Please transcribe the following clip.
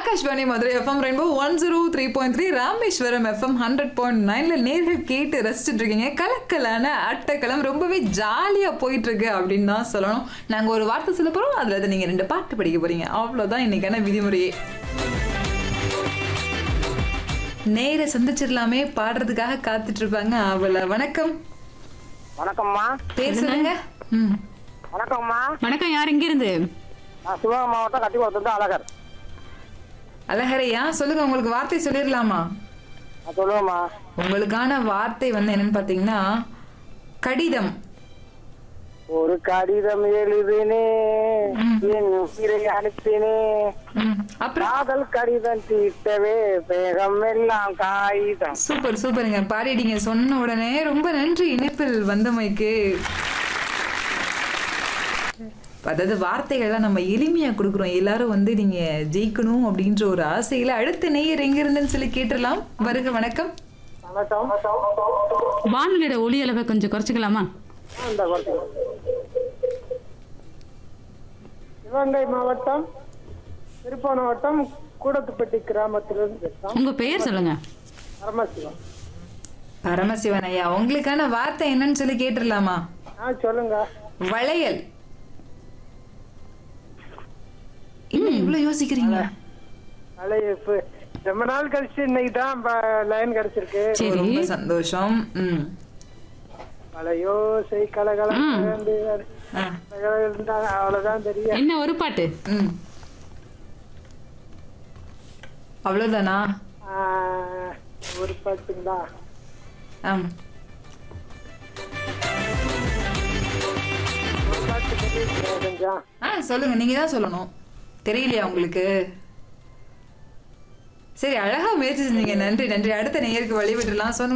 Akashvani Madurai FM rainbow one zero three point three Rameswaram FM hundred point நைன்ல நேர்கள் கேட்டு ரசிச்சுட்டு இருக்கீங்க கலக்கலான அட்டக்களம் ரொம்பவே ஜாலியா போயிட்டு இருக்கு அப்படின்னு தான் சொல்லணும் நாங்க ஒரு வார்த்தை சொல்ல போறோம் அதுல இருந்து நீங்க ரெண்டு பாட்டு படிக்க போறீங்க அவ்வளவுதான் இன்னைக்கான விதிமுறையே நேர சந்திச்சிடலாமே பாடுறதுக்காக காத்துட்டு இருப்பாங்க அவள வணக்கம் வணக்கம்மா பேர் சொல்லுங்க ம் வணக்கம்மா வணக்கம் யார் இங்க இருந்து நான் சிவகங்கை மாவட்டம் கட்டிக்குளத்துலேருந்து அழகர் அழகரையா சொல்லுங்க உங்களுக்கு வார்த்தை சொல்லிடலாமா நான் சொல்லுவேம்மா உங்களுக்கான வார்த்தை வந்து என்னன்னு பாத்தீங்கன்னா கடிதம் ஒரு கடிதம் எழுதினே என் உயிரை அனுப்பினே ம், அப்புறம் காதல் கடிதம் தீட்டவே வேகம் எல்லாம் காகிதம் சூப்பர் சூப்பருங்க பாடிட்டீங்க சொன்ன உடனே ரொம்ப நன்றி இணைப்பில் வந்தமைக்கு அதாவது வார்த்தைகள்லாம் நம்ம எளிமையா கொடுக்குறோம் எல்லாரும் வந்து நீங்க ஜெயிக்கணும் அப்படின்ற ஒரு ஆசையில அடுத்த நேயர் எங்க இருந்துன்னு சொல்லி கேட்டுடலாம் வருக வணக்கம் வணக்கம் வானொலியோட ஒளி அளவை கொஞ்சம் குறைச்சிக்கலாமா இந்த வணக்கம். சிவகங்கை மாவட்டம் திருப்பூர் வட்டம் கூடத்துப்பட்டி கிராமத்திலிருந்து பேசுறோம் உங்க பெயர் சொல்லுங்க பரமசிவம் பரமசிவன் ஐயா உங்களுக்கான வார்த்தை என்னன்னு சொல்லி கேட்டுடலாமா ஆ சொல்லுங்க வளையல் என்ன இவ்வளவு யோசிக்கிறீங்க அலைய இப்ப ரொம்ப நாள் கழிச்சு இன்னைக்கு தான் லைன் கிடைச்சிருக்கு சரி ரொம்ப சந்தோஷம் ம் மலையோசை கலகலம் ஆ, அவ்வளவுதான் தெரியும் என்ன ஒரு பாட்டு ம் அவ்வளவுதானா ஆஹ், ஒரு பாட்டுங்களா ஆம் ஒரு பாட்டு தெரியுங்களா கொஞ்சம் ஆ சொல்லுங்க நீங்க தான் சொல்லணும் தெரியலையா உங்களுக்கு சரி அழகா முயற்சி செஞ்சீங்க நன்றி நன்றி அடுத்த நேயருக்கு வழி விட்டுலாம் சொன்ன